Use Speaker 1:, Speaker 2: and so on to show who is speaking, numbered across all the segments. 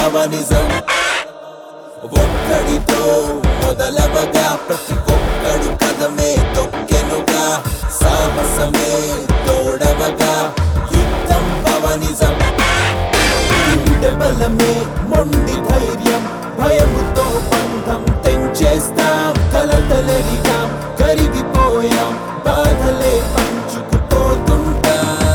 Speaker 1: పవనిజం ఒక్కడితో మొదలవగా ప్రతి ఒక్కడు కదమే తొక్కెనుగా సాహసమే తోడవగా యుద్ధం పవనిజం బలమే మొండి ధైర్యం భయముతో బంధం తెంచేస్తాం కలతలెరిగాం కరిగిపోయాం బాధలే పంచుకుపోతుంటా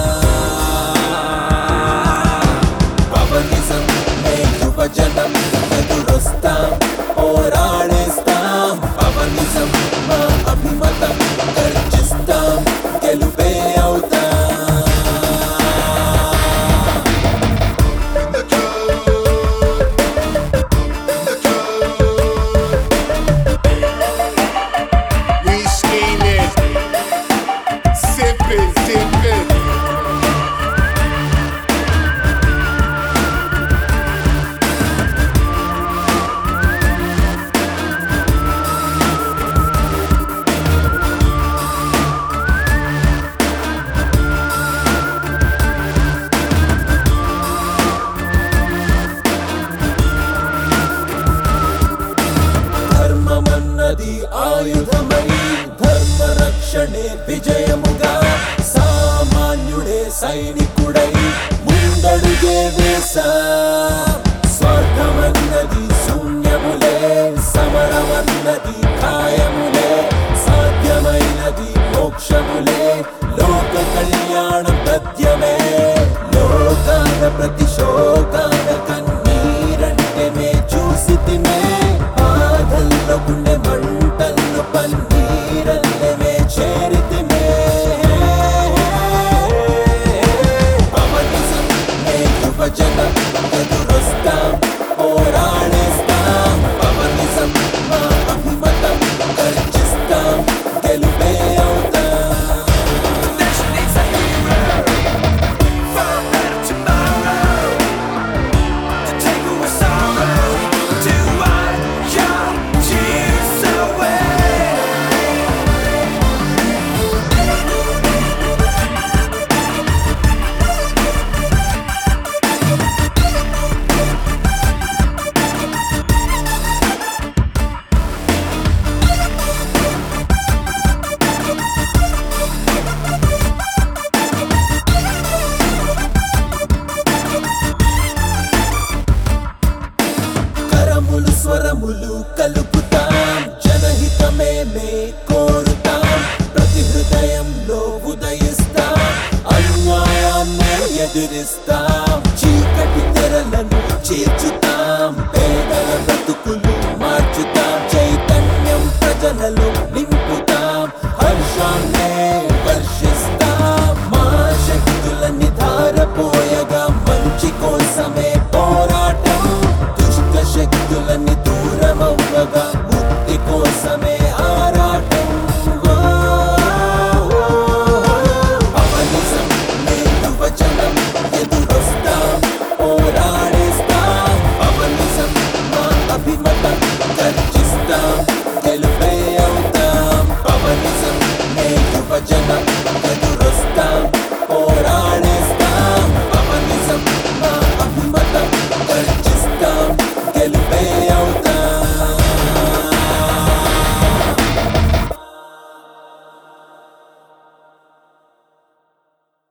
Speaker 1: పవనిజం మే యువజనం ఎదురొస్తాం పోరాడేస్తాం పవనిజం మా అభిమతం గర్జిస్తాం గెలుపే అవుతాం
Speaker 2: We scheming, sipping, dipping.
Speaker 1: ధర్మమన్నది ఆయుధమై ధర్మ రక్షణే విజయముగా సామాన్యుడే సైనికుడై ముందడుగే వేసా స్వార్థమన్నది శూన్యములే సమరమన్నది ఖాయములే సాధ్యమైనది మోక్షములే లోక కళ్యాణం పద్యమే లోకాల ప్రతి శోకాల కన్నీరంటే నే చూసి తినే బాధల్లో గుండె మంటల్లో పన్నీరల్లే మే చేరితిమే పవనిజం మే యువజనం ఎదురొస్తాం పోరాడేస్తాం పవనిజం మా అభిమతం గర్జిస్తాం గెలుపే అవుతాం
Speaker 3: nation needs a hero for a better tomorrow. To take away sorrow, to wipe your tears away.
Speaker 1: కరములు స్వరములు కలుపుతాం జనహితమే మే కోరుతాం ప్రతి హృదయంలో ఉదయిస్తాం అన్యాయాన్ని ఎదిరిస్తాం చీకటి తెరలను చీల్చుతాం పేదల బ్రతుకులు మార్చుతాం చైతన్యం ప్రజలలో నింపుతాం హర్షాన్నే వర్షిస్తాం మా శక్తులన్నీ ధారపోయగా మంచి కోసమే పోరాటం దుష్ట శక్తులన్నీ దూరమవ్వగా ముక్తి కోసమే ఆరాటం ఓ, పవనిజం మే యువజనం ఎదురొస్తాం పోరాడేస్తాం పవనిజం మా అభిమతం గర్జిస్తాం గెలుపే అవుతాం పవనిజం మే యువజనం